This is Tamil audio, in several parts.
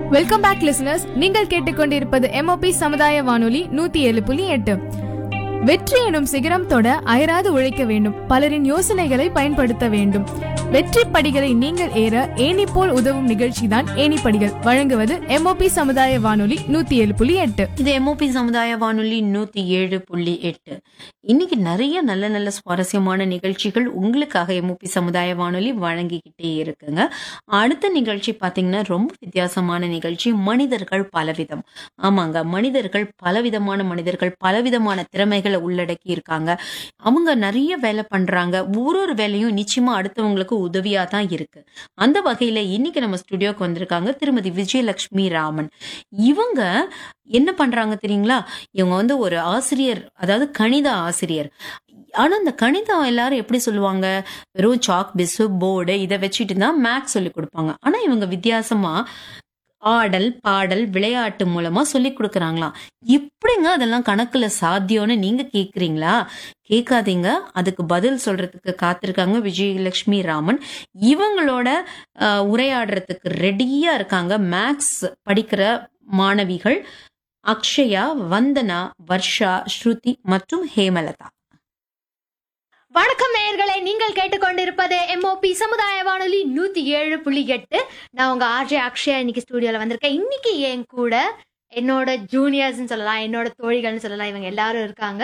வெல்கம் பேக் லிசனர்ஸ் நீங்கள் கேட்டுக்கொண்டிருப்பது எம்ஓபி சமுதாய வானொலி நூத்தி ஏழு புள்ளி எட்டு வெற்றி எனும் சிகரம் தொட அயராது உழைக்க வேண்டும் பலரின் யோசனைகளை பயன்படுத்த வேண்டும் வெற்றி படிகளை நீங்கள் ஏற ஏணி போல் உதவும் நிகழ்ச்சிதான் ஏணிப்படிகள் வழங்குவது எம்ஓபி சமுதாய வானொலி நூத்தி ஏழு புள்ளி எட்டு இது எம்ஓபி சமுதாய வானொலி நூத்தி ஏழு புள்ளி எட்டு இன்னைக்கு நிறைய நல்ல நல்ல சுவாரஸ்யமான நிகழ்ச்சிகள் உங்களுக்காக எம்ஓபி சமுதாய வானொலி வழங்கிக்கிட்டே இருக்குங்க அடுத்த நிகழ்ச்சி பாத்தீங்கன்னா ரொம்ப வித்தியாசமான நிகழ்ச்சி மனிதர்கள் பலவிதம் ஆமாங்க மனிதர்கள் பலவிதமான மனிதர்கள் பலவிதமான திறமைகளை உள்ளடக்கி இருக்காங்க அவங்க நிறைய வேலை பண்றாங்க ஒரு ஒரு வேலையும் நிச்சயமா அடுத்தவங்களுக்கு உதவியா தான் இருக்கு அந்த வகையில இன்னைக்கு நம்ம ஸ்டுடியோக்கு வந்திருக்காங்க திருமதி விஜயலட்சுமி ராமன் இவங்க என்ன பண்றாங்க தெரியுங்களா இவங்க வந்து ஒரு ஆசிரியர் அதாவது கணித ஆசிரியர் ஆனா அந்த கணிதம் எல்லாரும் எப்படி சொல்லுவாங்க வெறும் சாக் பிசு போர்டு இதை வச்சுட்டு தான் மேக்ஸ் சொல்லி கொடுப்பாங்க ஆனா இவங்க வித்தியாசமா ஆடல் பாடல் விளையாட்டு மூலமா சொல்லி கொடுக்கறாங்களாம் எப்படிங்க அதெல்லாம் கணக்குல சாத்தியம்னு நீங்க கேக்குறீங்களா கேட்காதீங்க அதுக்கு பதில் சொல்றதுக்கு காத்திருக்காங்க விஜயலட்சுமி ராமன் இவங்களோட அஹ், உரையாடுறதுக்கு ரெடியா இருக்காங்க மேக்ஸ் படிக்கிற மாணவிகள் அக்ஷயா வந்தனா வர்ஷா ஸ்ருதி மற்றும் ஹேமலதா வணக்கம் நேயர்களே நீங்கள் கேட்டுக்கொண்டிருப்பது எம்ஓபி சமுதாய வானொலி நூத்தி ஏழு புள்ளி எட்டு நான் உங்க ஆர்ஜே அக்ஷயா இன்னைக்கு ஸ்டூடியோல வந்திருக்கேன் இன்னைக்கு என் கூட என்னோட ஜூனியர்ஸ்னு சொல்லலாம் என்னோட தோழிகள்னு சொல்லலாம் இவங்க எல்லாரும் இருக்காங்க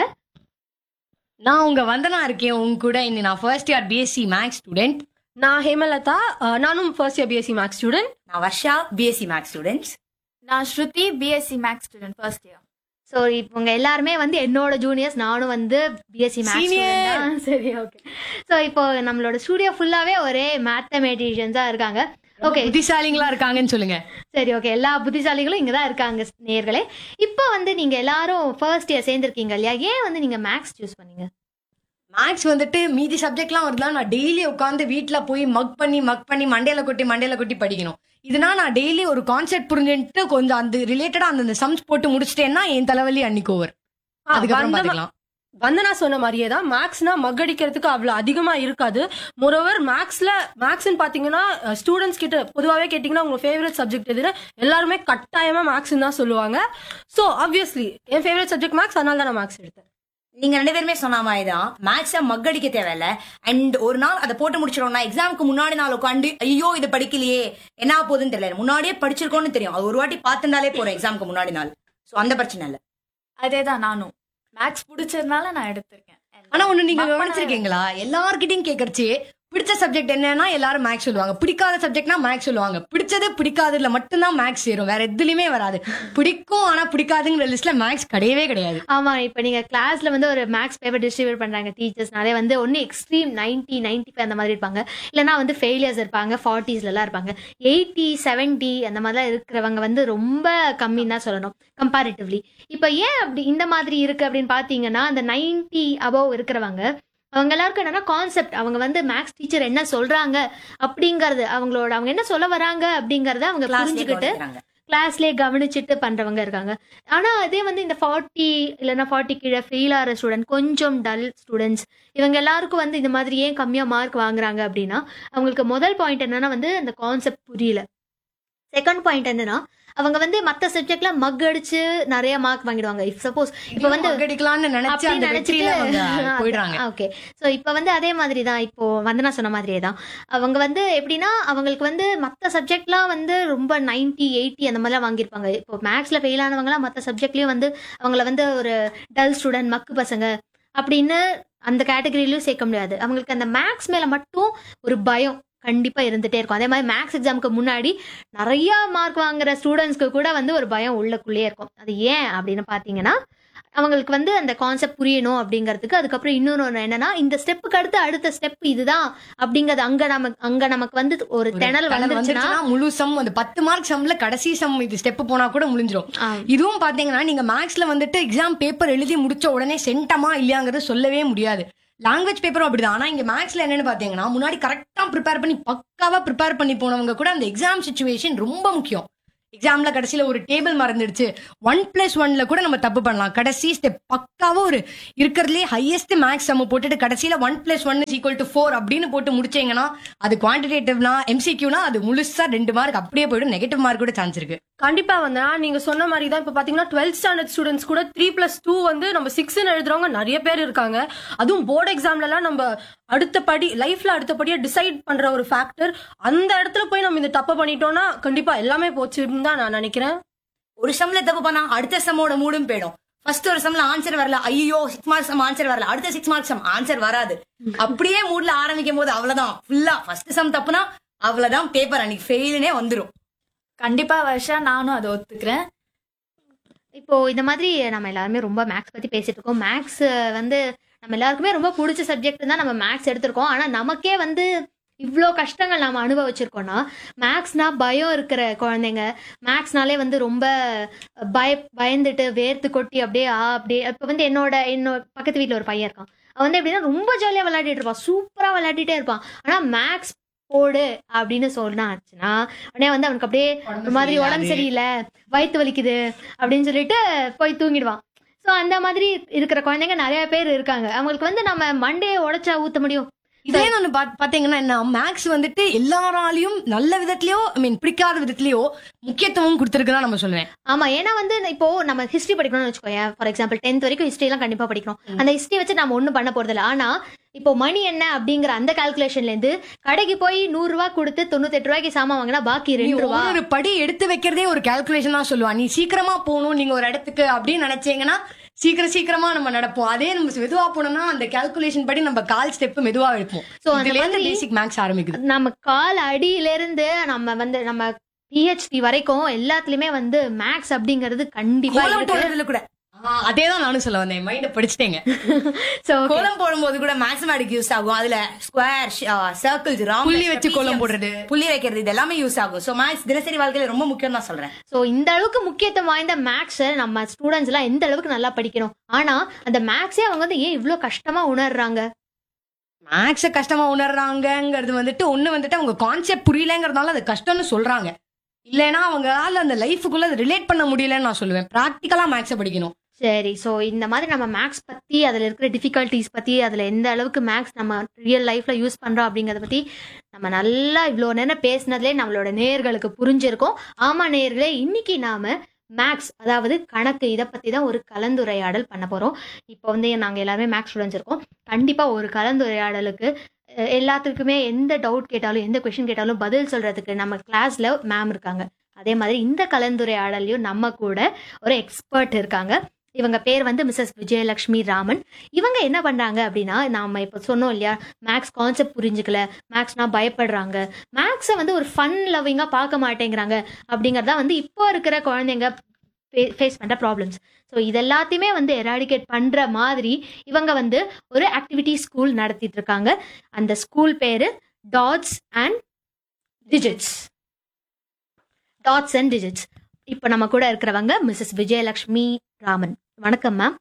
நான் உங்க வந்தனா இருக்கேன் உங்க கூட இன்னி நான் first year BSc maths student நான் ஹேமலதா அஹ், நானும் first year BSc maths student நான் வர்ஷா பிஎஸ்சி மேக்ஸ் ஸ்டூடெண்ட்ஸ் நான் Shruti BSc maths student first year so இவங்க எல்லாருமே வந்து என்னோட ஜூனியர்ஸ் நானும் வந்து பிஎஸ்சி மேக்ஸ் சரி ஓகே ஸோ இப்போ நம்மளோட ஸ்டூடியோ ஃபுல்லாவே ஒரே மேத்தமெட்டிஷியன்ஸா இருக்காங்க ஓகே புத்திசாலிங்களா இருக்காங்கன்னு சொல்லுங்க சரி ஓகே எல்லா புத்திசாலிகளும் இங்க தான் இருக்காங்க நேர்களே இப்போ வந்து நீங்க எல்லாரும் ஃபர்ஸ்ட் இயர் சேர்ந்திருக்கீங்க இல்லையா ஏன் வந்து நீங்க மேக்ஸ் சூஸ் பண்ணீங்க மேக்ஸ் வந்துட்டு மீதி சப்ஜெக்ட்லாம் வருதா நான் டெய்லி உட்காந்து வீட்ல போய் மக் பண்ணி மக் பண்ணி மண்டையில கொட்டி மண்டையில கொட்டி படிக்கணும் இதுனா நான் டெய்லி ஒரு கான்செப்ட் புரிஞ்சுட்டு கொஞ்சம் அந்த ரிலேட்டடா அந்த சம்ஸ் போட்டு முடிச்சிட்டேன்னா என் தலைவலி அன்னைக்கு ஓவர் அதுக்கப்புறம் பாத்துக்கலாம் வந்தனா சொன்ன மாதிரியே தான் மேக்ஸ்னா மக்கடிக்கிறதுக்கு அவ்வளவு அதிகமா இருக்காது மொரோவர் மேக்ஸ்ல மேக்ஸ்னு பாத்தீங்கன்னா ஸ்டூடெண்ட்ஸ் கிட்ட பொதுவாகவே கேட்டீங்கன்னா உங்க ஃபேவரட் சப்ஜெக்ட் எதுன்னு எல்லாருமே கட்டாயமா மேக்ஸ் தான் சொல்லுவாங்க ஸோ ஆப்வியஸ்லி என் ஃபேவரட் சப்ஜெக்ட் மேக்ஸ் அதனால தான் நான் மேக்ஸ் எடுத்தேன் நீங்க ரெண்டு பேருமே சொன்ன மாதிரி தான் மேக்ஸ மக்கடிக்க தேவையில்ல அண்ட் ஒரு நாள் அதை போட்டு முடிச்சிடணும்னா எக்ஸாமுக்கு முன்னாடி நாள் உட்காந்து ஐயோ இது படிக்கலையே என்ன ஆக போகுதுன்னு தெரியல முன்னாடியே படிச்சிருக்கோம்னு தெரியும் அது ஒரு வாட்டி பார்த்துருந்தாலே போறோம் எக்ஸாமுக்கு முன்னாடி நாள் சோ அந்த பிரச்சனை இல்ல அதே தான் நானும் மேக்ஸ் பிடிச்சதுனால நான் எடுத்திருக்கேன் ஆனா ஒண்ணு நீங்க மக் பண்ண கவனிச்சிருக்கீங்களா எல்லார்கிட்டயும் கேக்குறச்சு பிடிச்ச சப்ஜெக்ட் என்னன்னா எல்லாரும் மேக்ஸ் சொல்லுவாங்க பிடிக்காத சப்ஜெக்ட்னா மேக்ஸ் சொல்லுவாங்க பிடிச்சது பிடிக்காததுல மட்டும்தான் மேக்ஸ் சேரும் வேற எதுலயுமே வராது பிடிக்கும் ஆனா பிடிக்காதுங்கிற லிஸ்ட்ல மேக்ஸ் கிடையவே கிடையாது ஆமா இப்போ நீங்க கிளாஸ்ல வந்து ஒரு மேக்ஸ் பேப்பர் டிஸ்ட்ரிபியூட் பண்றாங்க டீச்சர்ஸ்னாலே வந்து ஒன்னு எக்ஸ்ட்ரீம் நைன்டி நைன்டி ஃபைவ் அந்த மாதிரி இருப்பாங்க இல்லைன்னா வந்து ஃபெயிலியர்ஸ் இருப்பாங்க ஃபார்ட்டிஸ்ல எல்லாம் இருப்பாங்க எயிட்டி செவன்டி அந்த மாதிரிலாம் இருக்கிறவங்க வந்து ரொம்ப கம்மின்னு தான் சொல்லணும் கம்பேரிட்டிவ்லி இப்போ ஏன் அப்படி இந்த மாதிரி இருக்கு அப்படின்னு பாத்தீங்கன்னா அந்த நைன்டி அபவ் இருக்கிறவங்க அவங்க எல்லாருக்கும் என்னன்னா கான்செப்ட் அவங்க வந்து மேக்ஸ் டீச்சர் என்ன சொல்றாங்க அப்படிங்கறது அவங்களோட அவங்க என்ன சொல்ல வராங்க அப்படிங்கறத அவங்க புரிஞ்சுக்கிட்டு கிளாஸ்லேயே கவனிச்சுட்டு பண்றவங்க இருக்காங்க ஆனா அதே வந்து இந்த ஃபார்ட்டி இல்லைன்னா ஃபார்ட்டி கீழே ஃபெயில் ஆகிற ஸ்டூடெண்ட் கொஞ்சம் டல் ஸ்டூடெண்ட்ஸ் இவங்க எல்லாருக்கும் வந்து இந்த மாதிரி ஏன் கம்மியா மார்க் வாங்குறாங்க அப்படின்னா அவங்களுக்கு முதல் பாயிண்ட் என்னன்னா வந்து அந்த கான்செப்ட் புரியல செகண்ட் பாயிண்ட் என்னன்னா அவங்க வந்து மற்ற சப்ஜெக்ட்ல மக் அடிச்சு நிறைய மார்க் வாங்கிடுவாங்க இஃப் சப்போஸ் இப்போ வந்து அடிக்கலாம்னு நினைச்சு அப்படி அந்த வெற்றியில அவங்க போயிடுறாங்க ஓகே ஸோ இப்போ வந்து அதே மாதிரி தான் இப்போ வந்தனா சொன்ன மாதிரியே தான் அவங்க வந்து எப்படின்னா அவங்களுக்கு வந்து மற்ற சப்ஜெக்ட்லாம் வந்து ரொம்ப நைன்டி எயிட்டி அந்த மாதிரிலாம் வாங்கியிருப்பாங்க இப்போ மேக்ஸில் ஃபெயில் ஆனவங்கலாம் மற்ற சப்ஜெக்ட்லேயும் வந்து அவங்கள வந்து ஒரு டல் ஸ்டூடெண்ட் மக்கு பசங்க அப்படின்னு அந்த கேட்டகரியிலையும் சேர்க்க முடியாது அவங்களுக்கு அந்த மேக்ஸ் மேலே மட்டும் ஒரு பயம் கண்டிப்பாக இருந்துகிட்டே இருக்கும் அதே மாதிரி மேக்ஸ் எக்ஸாமுக்கு முன்னாடி நிறைய மார்க் வாங்குற ஸ்டூடெண்ட்ஸ்க்கு கூட வந்து ஒரு பயம் உள்ளக்குள்ளேயே இருக்கும் அது ஏன் அப்படின்னு பார்த்தீங்கன்னா அவங்களுக்கு வந்து அந்த கான்செப்ட் புரியணும் அப்படிங்கிறதுக்கு அதுக்கப்புறம் இன்னொன்று ஒன்று என்னன்னா இந்த ஸ்டெப்புக்கு அடுத்து அடுத்த ஸ்டெப் இதுதான் அப்படிங்கிறது அங்க நமக்கு அங்க நமக்கு வந்து ஒரு திணல் கலர் வந்துருச்சுன்னா வந்துருச்சுன்னா முழு சம் அந்த பத்து மார்க் சம்ல கடைசி சம் இது ஸ்டெப் போனா கூட முடிஞ்சிரும் ஆ, இதுவும் பாத்தீங்கன்னா நீங்க மேக்ஸ்ல வந்துட்டு எக்ஸாம் பேப்பர் எழுதி முடிச்ச உடனே சென்டமா இல்லையாங்கிறது சொல்லவே முடியாது லாங்குவேஜ் பேப்பரும் அப்படிதான் ஆனா இங்க மேக்ஸ்ல என்னன்னு பாத்தீங்கன்னா முன்னாடி கரெக்டா ப்ரிப்பேர் பண்ணி பக்காவா ப்ரிப்பேர் பண்ணி போனவங்க கூட அந்த எக்ஸாம் சுச்சுவேஷன் ரொம்ப முக்கியம் எக்ஸாம்ல கடைசியில ஒரு டேபிள் மறந்துடுச்சு ஒன் பிளஸ் ஒன்ல கூட நம்ம தப்பு பண்ணலாம் கடைசி ஸ்டெப் பக்காவா ஒரு இருக்கிறதுலே ஹையஸ்ட் மேக்ஸ் நம்ம போட்டுட்டு கடைசியில one plus one is equal to four அப்படின்னு போட்டு முடிச்சீங்கன்னா அது குவான்டிடேட்டிவ்னா எம்சிக்யூனா அது முழுசா ரெண்டு மார்க் அப்படியே போயிடும் நெகட்டிவ் மார்க் கூட சான்ஸ் இருக்கு கண்டிப்பா வந்து நீங்க சொன்ன மாதிரி தான் இப்ப பாத்தீங்கன்னா டுவெல்த் ஸ்டாண்டர்ட் ஸ்டூடெண்ட்ஸ் கூட த்ரீ பிளஸ் டூ வந்து நம்ம சிக்ஸ் எழுதுறவங்க நிறைய பேர் இருக்காங்க அதுவும் போர்டு எக்ஸாம்ல எல்லாம் நம்ம அடுத்தபடி லைஃப்ல அடுத்தபடியா டிசைட் பண்ற ஒரு ஃபேக்டர் அந்த இடத்துல போய் நம்ம இந்த தப்பு பண்ணிட்டோம்னா கண்டிப்பா எல்லாமே போச்சுன்னு தான் நான் நினைக்கிறேன் ஒரு சம்ல தப்பு பண்ணா அடுத்த சம்மோட மூடும் போயிடும் ஃபர்ஸ்ட் ஒரு சம்ல ஆன்சர் வரல ஐயோ சிக்ஸ் மார்க்ஸ் சம் ஆன்சர் வரல அடுத்த சிக்ஸ் மார்க்ஸ் சம் ஆன்சர் வராது அப்படியே மூட்ல ஆரம்பிக்கும் போது அவ்வளவுதான் ஃபுல்லா ஃபர்ஸ்ட் சம் தப்புனா அவ்வளவுதான் பேப்பர் அன்னைக்கு ஃபெயிலுனே வந்துரும் கண்டிப்பா வருஷா நானும் அதை ஒத்துக்கிறேன் இப்போ இந்த மாதிரி நம்ம எல்லாருமே ரொம்ப மேக்ஸ் பத்தி பேசிட்டு இருக்கோம் மேக்ஸ் வந்து நம்ம எல்லாருக்குமே ரொம்ப பிடிச்ச சப்ஜெக்ட் தான் நம்ம மேக்ஸ் எடுத்திருக்கோம் ஆனா நமக்கே வந்து இவ்வளோ கஷ்டங்கள் நம்ம அனுபவிச்சிருக்கோம்னா மேக்ஸ்னா பயம் இருக்கிற குழந்தைங்க மேக்ஸ்னாலே வந்து ரொம்ப பய பயந்துட்டு வேர்த்து கொட்டி அப்படியே ஆ அப்படியே இப்போ வந்து என்னோட என்னோட பக்கத்து வீட்டில் ஒரு பையன் இருக்கான் அவன் வந்து எப்படின்னா ரொம்ப ஜாலியாக விளையாடிட்டு இருப்பான் சூப்பராக விளையாடிட்டே இருப்பான் ஆனால் மேக்ஸ் போடு அப்படின்னு சொன்னாச்சுன்னா உடனே வந்து அவனுக்கு அப்படியே ஒரு மாதிரி உடம்பு சரியில்லை வயிற்று வலிக்குது அப்படின்னு சொல்லிட்டு போய் தூங்கிடுவான் ஸோ அந்த மாதிரி இருக்கிற குழந்தைங்க நிறைய பேர் இருக்காங்க அவங்களுக்கு வந்து நம்ம மண்டையை உடைச்சா ஊத்த முடியும் இதே ஒன்று பாத்தீங்கன்னா என்ன மேக்ஸ் வந்துட்டு எல்லாராலையும் நல்ல விதத்திலயோ ஐ மீன் பிடிக்காத விதத்திலயோ முக்கியத்துவம் கொடுத்துருக்குதான் நம்ம சொல்லுவேன் ஆமா ஏன்னா வந்து இப்போ நம்ம ஹிஸ்டரி படிக்கணும்னு வச்சுக்கோயேன் ஃபார் எக்ஸாம்பிள் டென்த் வரைக்கும் ஹிஸ்டரி எல்லாம் கண்டிப்பா படிக்கணும் அந்த ஹிஸ்டரி வச்சு நம்ம ஒண்ணும் பண்ண போறது இல்ல ஆனா இப்போ மணி என்ன அப்படிங்கிற அந்த கால்குலேஷன்ல இருந்து கடைக்கு போய் நூறு ரூபாய் கொடுத்து தொண்ணூத்தெட்டு ரூபாய்க்கு சாமான் வாங்கினா பாக்கி நீ ரெண்டு ரூபா ஒரு படி எடுத்து வைக்கிறதே ஒரு கால்குலேஷன் தான் சொல்லுவா நீ சீக்கிரமா போகணும் நீங்க ஒரு இடத்துக்கு அப்படின்னு நினைச்சீங்கன்னா சீக்கிரம் சீக்கிரமா நம்ம நடப்போம் அதே நம்ம மெதுவா போனோம்னா அந்த கால்குலேஷன் படி நம்ம கால் ஸ்டெப் மெதுவா வைப்போம் So, அந்த இதுல இருந்து மாதிரி- பேசிக் மேக்ஸ் ஆரம்பிக்குது நம்ம கால் அடியில இருந்து நம்ம வந்து நம்ம பிஹெச்டி வரைக்கும் எல்லாத்துலயுமே வந்து மேக்ஸ் அப்படிங்கிறது கண்டிப்பா கோலம் இருக்கு போடுறதுல கூட அதே தான் நானும் சொல்ல வந்தேன் மைண்ட படிச்சிட்டேங்க So, okay. கோலம் போடும்போது கூட மேத்தமெட்டிக் யூஸ் ஆகும் அதுல ஸ்கொயர் சர்க்கிள்ஸ் புள்ளி வச்சு கோலம் போடுறது. புள்ளி வைக்கிறது இது எல்லாமே யூஸ் ஆகும் சோ மேத்ஸ் தினசரி வாழ்க்கையில ரொம்ப முக்கியம் தான் சொல்றேன் ஸோ இந்த அளவுக்கு முக்கியத்துவம் வாய்ந்த மேக்ஸை நம்ம ஸ்டூடெண்ட்ஸ் எல்லாம் எந்த அளவுக்கு நல்லா படிக்கணும் ஆனா அந்த மேக்ஸே அவங்க வந்து ஏன் இவ்ளோ கஷ்டமா உணர்றாங்க மேக்ஸ கஷ்டமா உணர்றாங்கங்கிறது வந்துட்டு ஒண்ணு வந்துட்டு அவங்க கான்செப்ட் புரியலங்கிறதுனால அது கஷ்டம்னு சொல்றாங்க இல்லைன்னா அவங்களால அந்த லைஃபுக்குள்ள ரிலேட் பண்ண முடியலன்னு நான் சொல்லுவேன் ப்ராக்டிக்கலா மேக்ஸ படிக்கணும் சரி ஸோ இந்த மாதிரி நம்ம மேக்ஸ் பத்தி அதுல இருக்கிற டிஃபிகல்ட்டிஸ் பத்தி அதுல எந்த அளவுக்கு மேக்ஸ் நம்ம ரியல் லைஃப்ல யூஸ் பண்றோம் அப்படிங்கறத பத்தி நம்ம நல்லா இவ்வளோ நேரம் பேசினதுலே நம்மளோட நேயர்களுக்கு புரிஞ்சிருக்கும் ஆமா நேயர்களே இன்னைக்கு நாம மேக்ஸ் அதாவது கணக்கு இதை பத்தி தான் ஒரு கலந்துரையாடல் பண்ண போறோம் இப்போ வந்து நாங்க எல்லாருமே மேக்ஸ் ஸ்டூடெண்ட்ஸ் இருக்கோம் கண்டிப்பா ஒரு கலந்துரையாடலுக்கு அஹ், எல்லாத்துக்குமே எந்த டவுட் கேட்டாலும் எந்த கொஷின் கேட்டாலும் பதில் சொல்றதுக்கு நம்ம கிளாஸ்ல மேம் இருக்காங்க அதே மாதிரி இந்த கலந்துரையாடலையும் நம்ம கூட ஒரு எக்ஸ்பர்ட் இருக்காங்க இவங்க பேர் வந்து மிஸ்ஸஸ் விஜயலட்சுமி ராமன் இவங்க என்ன பண்றாங்க அப்படின்னா நாம இப்போ சொன்னோம் இல்லையா மேக்ஸ் கான்செப்ட் புரிஞ்சுக்கல மேக்ஸ்னா பயப்படுறாங்க மேக்ஸை வந்து ஒரு ஃபன் லவ்விங்கா பார்க்க மாட்டேங்கிறாங்க அப்படிங்கறதா வந்து இப்போ இருக்கிற குழந்தைங்க ஃபேஸ் பண்ற ப்ராப்ளம்ஸ் ஸோ இதெல்லாத்தையுமே வந்து எராடிகேட் பண்ற மாதிரி இவங்க வந்து ஒரு ஆக்டிவிட்டி ஸ்கூல் நடத்திட்டு இருக்காங்க அந்த ஸ்கூல் பேரு dots and digits dots and digits இப்போ நம்ம கூட இருக்கிறவங்க மிஸ்ஸஸ் விஜயலட்சுமி ராமன் வணக்கம் மேம்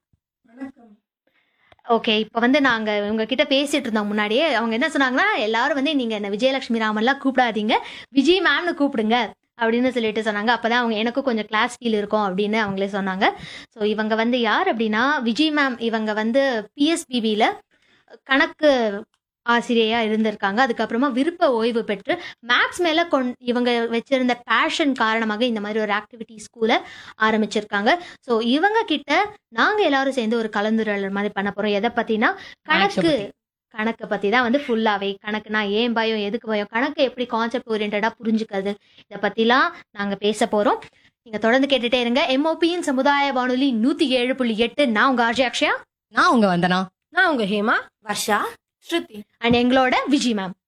ஓகே இப்போ வந்து நாங்க உங்ககிட்ட பேசிட்டு இருந்தோம் முன்னாடியே அவங்க என்ன சொன்னாங்கன்னா எல்லாரும் வந்து நீங்க என்ன விஜயலட்சுமி ராமன்லாம் கூப்பிடாதீங்க விஜய் மேம்னு கூப்பிடுங்க அப்படின்னு சொல்லிட்டு சொன்னாங்க அப்பதான் அவங்க எனக்கும் கொஞ்சம் கிளாஸ் ஃபீல் இருக்கும் அப்படின்னு அவங்களே சொன்னாங்க ஸோ இவங்க வந்து யார் அப்படின்னா விஜய் மேம் இவங்க வந்து பிஎஸ்பிபியில் கணக்கு ஆசிரியையா இருந்திருக்காங்க அதுக்கப்புறமா விருப்ப ஓய்வு பெற்று மேக்ஸ் மேல கொண் இவங்க வச்சிருந்த பேஷன் காரணமாக இந்த மாதிரி ஒரு ஆக்டிவிட்டி ஸ்கூலை ஆரம்பிச்சிருக்காங்க ஸோ இவங்க கிட்ட நாங்க எல்லாரும் சேர்ந்து ஒரு கலந்துரையாடல் மாதிரி பண்ண போறோம் எதை பத்தினா கணக்கு பத்தி. கணக்கு பத்தி தான் வந்து ஃபுல்லாவே கணக்குனா ஏன் பயம் எதுக்கு பயம் கணக்கு எப்படி கான்செப்ட் ஓரியன்டா புரிஞ்சுக்கிறது இதை பத்திலாம் நாங்க பேச போறோம் நீங்க தொடர்ந்து கேட்டுட்டே இருங்க எம்ஓபியின் சமுதாய வானொலி நூத்தி ஏழு புள்ளி எட்டு நான் உங்க ஆர்ஜி அக்ஷயா நான் உங்க வந்தனா நான் உங்க ஹேமா வர்ஷா ஸ்ருதி அண்ட் எங்களோட விஜய் மேம்